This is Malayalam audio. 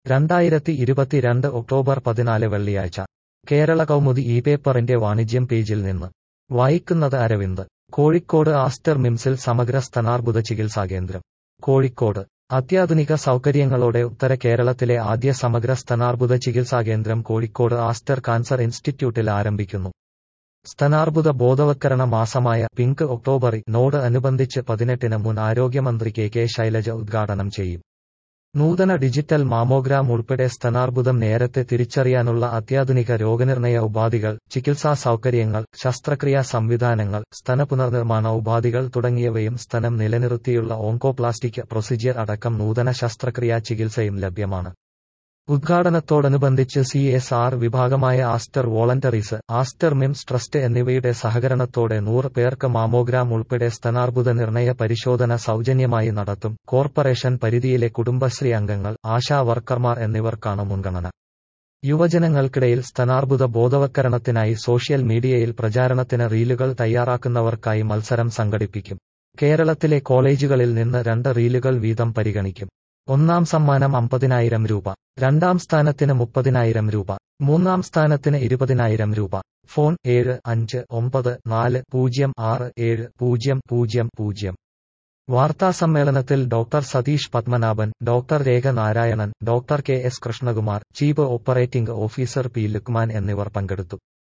രണ്ടായിരത്തി ഇരുപത്തിരണ്ട് ഒക്ടോബർ പതിനാല് വെള്ളിയാഴ്ച കേരള കൗമുദി ഈ പേപ്പറിന്റെ വാണിജ്യം പേജിൽ നിന്ന് വായിക്കുന്നത് അരവിന്ദ് കോഴിക്കോട് ആസ്റ്റർ മിംസിൽ സമഗ്ര സ്തനാർബുദ ചികിത്സാ കേന്ദ്രം കോഴിക്കോട് അത്യാധുനിക സൗകര്യങ്ങളോടെ ഉത്തര കേരളത്തിലെ ആദ്യ സമഗ്ര സ്തനാർബുദ ചികിത്സാ കേന്ദ്രം കോഴിക്കോട് ആസ്റ്റർ കാൻസർ ഇൻസ്റ്റിറ്റ്യൂട്ടിൽ ആരംഭിക്കുന്നു സ്തനാർബുദ ബോധവത്കരണ മാസമായ പിങ്ക് ഒക്ടോബറിൽ നോട് അനുബന്ധിച്ച് പതിനെട്ടിന് മുൻ ആരോഗ്യമന്ത്രി കെ കെ ശൈലജ ഉദ്ഘാടനം ചെയ്യും നൂതന ഡിജിറ്റൽ മാമോഗ്രാം ഉൾപ്പെടെ സ്തനാർബുദം നേരത്തെ തിരിച്ചറിയാനുള്ള അത്യാധുനിക രോഗനിർണയ ഉപാധികൾ ചികിത്സാ സൗകര്യങ്ങൾ ശസ്ത്രക്രിയാ സംവിധാനങ്ങൾ സ്തന പുനർനിർമ്മാണ ഉപാധികൾ തുടങ്ങിയവയും സ്തനം നിലനിർത്തിയുള്ള ഓങ്കോപ്ലാസ്റ്റിക് പ്രൊസീജിയർ അടക്കം നൂതന ശസ്ത്രക്രിയാ ചികിത്സയും ലഭ്യമാണ് ഉദ്ഘാടനത്തോടനുബന്ധിച്ച് സി എസ് ആർ വിഭാഗമായ ആസ്റ്റർ വോളണ്ടറീസ് ആസ്റ്റർ മിംസ് ട്രസ്റ്റ് എന്നിവയുടെ സഹകരണത്തോടെ നൂറ് പേർക്ക് മാമോഗ്രാം ഉൾപ്പെടെ സ്തനാർബുദ നിർണയ പരിശോധന സൗജന്യമായി നടത്തും കോർപ്പറേഷൻ പരിധിയിലെ കുടുംബശ്രീ അംഗങ്ങൾ ആശാ വർക്കർമാർ എന്നിവർക്കാണ് മുൻഗണന യുവജനങ്ങൾക്കിടയിൽ സ്തനാർബുദ ബോധവത്കരണത്തിനായി സോഷ്യൽ മീഡിയയിൽ പ്രചാരണത്തിന് റീലുകൾ തയ്യാറാക്കുന്നവർക്കായി മത്സരം സംഘടിപ്പിക്കും കേരളത്തിലെ കോളേജുകളിൽ നിന്ന് രണ്ട് റീലുകൾ വീതം പരിഗണിക്കും ഒന്നാം സമ്മാനം അമ്പതിനായിരം രൂപ രണ്ടാം സ്ഥാനത്തിന് മുപ്പതിനായിരം രൂപ മൂന്നാം സ്ഥാനത്തിന് ഇരുപതിനായിരം രൂപ ഫോൺ ഏഴ് അഞ്ച് ഒമ്പത് നാല് പൂജ്യം ആറ് ഏഴ് പൂജ്യം പൂജ്യം പൂജ്യം വാർത്താസമ്മേളനത്തിൽ doctor Satheesh Padmanabhan doctor Rekha Narayanan doctor K S Krishnakumar chief operating officer P Lukman എന്നിവർ പങ്കെടുത്തു